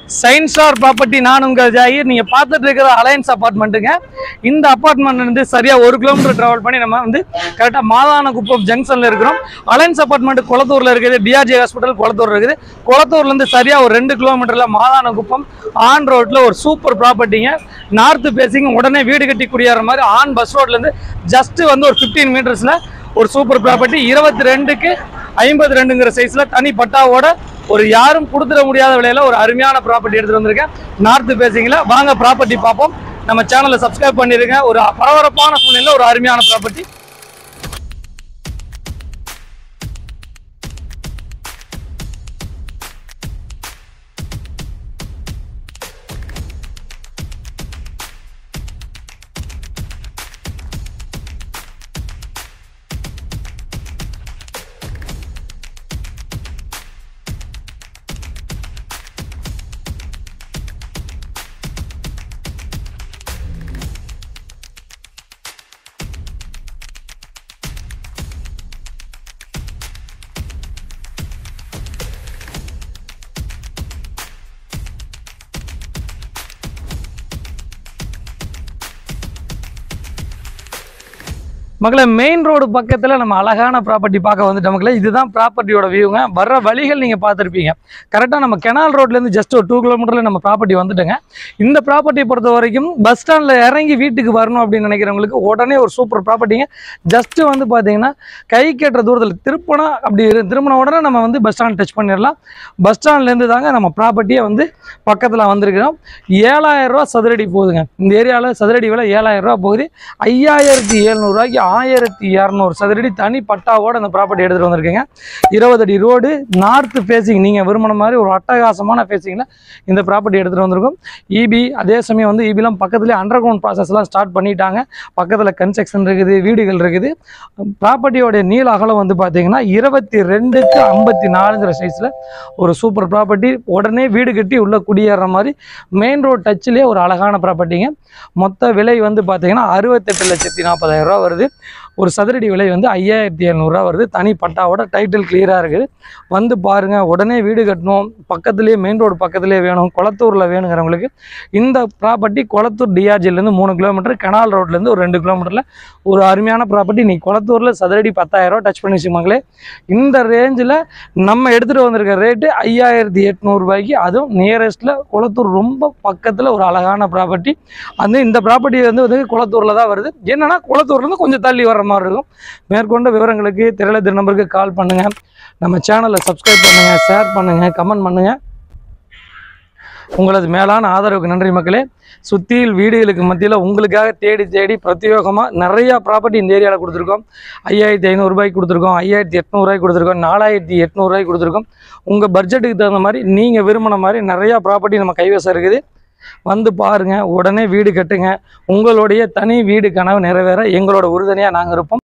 science star property நான் உங்கள் ஜாகிர் நீங்கள் பார்த்துட்டு இருக்கிற அலையன்ஸ் அப்பார்ட்மெண்ட்டுங்க இந்த அப்பார்ட்மெண்ட் வந்து சரியாக ஒரு கிலோமீட்டர் ட்ராவல் பண்ணி நம்ம வந்து கரெக்டாக மாதானகுப்பம் ஜங்ஷனில் இருக்கிறோம் அலையன்ஸ் அப்பார்ட்மெண்ட் குளத்தூரில் இருக்குது டிஆர்ஜி ஹாஸ்பிட்டல் குளத்தூர் இருக்குது குளத்தூர்லேருந்து சரியாக ஒரு ரெண்டு கிலோமீட்டரில் மாதானகுப்பம் ஆன் ரோட்டில் ஒரு சூப்பர் ப்ராப்பர்ட்டிங்க நார்த்து பேசிங் உடனே வீடு கட்டி குடியேற மாதிரி ஆன் பஸ் ரோட்லேருந்து ஜஸ்ட் வந்து ஒரு ஃபிஃப்டீன் மீட்டர்ஸில் ஒரு சூப்பர் ப்ராப்பர்ட்டி இருபத்தி ரெண்டுக்கு ஐம்பது ரெண்டுங்கிற சைஸில் தனி பட்டாவோட ஒரு யாரும் கொடுத்துட முடியாத விலையில ஒரு அருமையான ப்ராப்பர்ட்டி எடுத்துட்டு வந்திருக்கேன் நார்த் பேசிங்ல வாங்க ப்ராப்பர்ட்டி பார்ப்போம் நம்ம சேனலை சப்ஸ்கிரைப் பண்ணிருங்க ஒரு பரபரப்பான சூழ்நிலையில் ஒரு அருமையான ப்ராப்பர்ட்டி மகளே மெயின் ரோடு பக்கத்தில் நம்ம அழகான ப்ராப்பர்ட்டி பார்க்க வந்துட்டோம் மக்களே இதுதான் ப்ராப்பர்ட்டியோட வியூங்க வர்ற வழிகள் நீங்கள் பார்த்துருப்பீங்க கரெக்டாக நம்ம கெனால் ரோட்லேருந்து ஜஸ்ட் ஒரு டூ கிலோமீட்டரில் நம்ம ப்ராப்பர்ட்டி வந்துட்டோங்க இந்த ப்ராப்பர்ட்டியை பொறுத்த வரைக்கும் பஸ் ஸ்டாண்டில் இறங்கி வீட்டுக்கு வரணும் அப்படின்னு நினைக்கிறவங்களுக்கு உடனே ஒரு சூப்பர் ப்ராப்பர்ட்டிங்க ஜஸ்ட்டு வந்து பார்த்தீங்கன்னா கை கேட்டுற தூரத்தில் திருப்பணம் அப்படி இரு- திரும்பின உடனே நம்ம வந்து பஸ் ஸ்டாண்ட் டச் பண்ணிடலாம் பஸ் ஸ்டாண்ட்லேருந்து தாங்க நம்ம ப்ராப்பர்ட்டியே வந்து பக்கத்தில் வந்திருக்கிறோம் ஏழாயிரம் ரூபா சதுரடி போகுதுங்க இந்த ஏரியாவில் சதுரடி விலை ஏழாயிரம் ரூபா போகுது ஐயாயிரத்தி எழுநூறுவாய்க்கு ஆயிரத்தி இரநூறு சதுரடி தனி பட்டாவோட அந்த ப்ராப்பர்ட்டி எடுத்துகிட்டு வந்திருக்கேங்க இருபது அடி ரோடு நார்த்து ஃபேஸிங் நீங்கள் விரும்பின மாதிரி ஒரு அட்டகாசமான ஃபேஸிங்கில் இந்த ப்ராப்பர்ட்டி எடுத்துகிட்டு வந்திருக்கோம் இபி அதே சமயம் வந்து இபிலாம் பக்கத்துலேயே அண்டர் கிரவுண்ட் ப்ராசஸ்லாம் ஸ்டார்ட் பண்ணிட்டாங்க பக்கத்தில் கன்ஸ்ட்ரக்ஷன் இருக்குது வீடுகள் இருக்குது ப்ராப்பர்ட்டியோடைய நீள அகலம் வந்து பார்த்தீங்கன்னா இருபத்தி ரெண்டுக்கு ஐம்பத்தி நாலுங்கிற சைஸில் ஒரு சூப்பர் ப்ராப்பர்ட்டி உடனே வீடு கட்டி உள்ள குடியேற மாதிரி மெயின் ரோட் டச்சிலே ஒரு அழகான ப்ராப்பர்ட்டிங்க மொத்த விலை வந்து பார்த்தீங்கன்னா அறுபத்தெட்டு லட்சத்தி நாற்பதாயிரம் ரூபா வருது ஒரு சதுரடி விலை வந்து ஐயாயிரத்தி எழுநூறுவா வருது தனி பட்டாவோட டைட்டில் கிளியராக இருக்குது வந்து பாருங்கள் உடனே வீடு கட்டணும் பக்கத்துலேயே மெயின் ரோடு பக்கத்துலேயே வேணும் குளத்தூரில் வேணுங்கிறவங்களுக்கு இந்த ப்ராப்பர்ட்டி குளத்தூர் டிஆர்ஜிலேருந்து மூணு கிலோமீட்டர் கனால் ரோட்லேருந்து ஒரு ரெண்டு கிலோமீட்டரில் ஒரு அருமையான ப்ராப்பர்ட்டி நீ குளத்தூரில் சதுரடி பத்தாயிரரூவா டச் பண்ணி வச்சுக்கோங்களே இந்த ரேஞ்சில் நம்ம எடுத்துகிட்டு வந்திருக்க ரேட்டு ஐயாயிரத்தி எட்நூறுபாய்க்கு அதுவும் நியரஸ்ட்டில் குளத்தூர் ரொம்ப பக்கத்தில் ஒரு அழகான ப்ராப்பர்ட்டி அந்த இந்த ப்ராப்பர்ட்டி வந்து வந்து குளத்தூரில் தான் வருது என்னன்னா குளத்தூர்லேருந்து கொஞ்சம் தள்ளி வர்ற மாதிரி இருக்கும் மேற்கொண்ட விவரங்களுக்கு திரள திரு நம்பருக்கு கால் பண்ணுங்கள் நம்ம சேனலை சப்ஸ்கிரைப் பண்ணுங்கள் ஷேர் பண்ணுங்கள் கமெண்ட் பண்ணுங்கள் உங்களது மேலான ஆதரவுக்கு நன்றி மக்களே சுற்றியில் வீடுகளுக்கு மத்தியில் உங்களுக்காக தேடி தேடி பிரத்யேகமாக நிறையா ப்ராப்பர்ட்டி இந்த ஏரியாவில் கொடுத்துருக்கோம் ஐயாயிரத்தி ஐநூறுரூபாய்க்கு கொடுத்துருக்கோம் ஐயாயிரத்தி எட்நூறுவாய்க்கு கொடுத்துருக்கோம் நாலாயிரத்தி எட்நூறுவாய்க்கு கொடுத்துருக்கோம் உங்கள் பட்ஜெட்டுக்கு தகுந்த மாதிரி நீங்கள் விரும்பின மாதிரி நிறையா ப்ராப்பர்ட்டி நம்ம கைவசம் இருக்குது வந்து பாருங்கள் உடனே வீடு கட்டுங்க உங்களுடைய தனி வீடு கனவு நிறைவேற எங்களோட உறுதுணையாக நாங்கள் இருப்போம்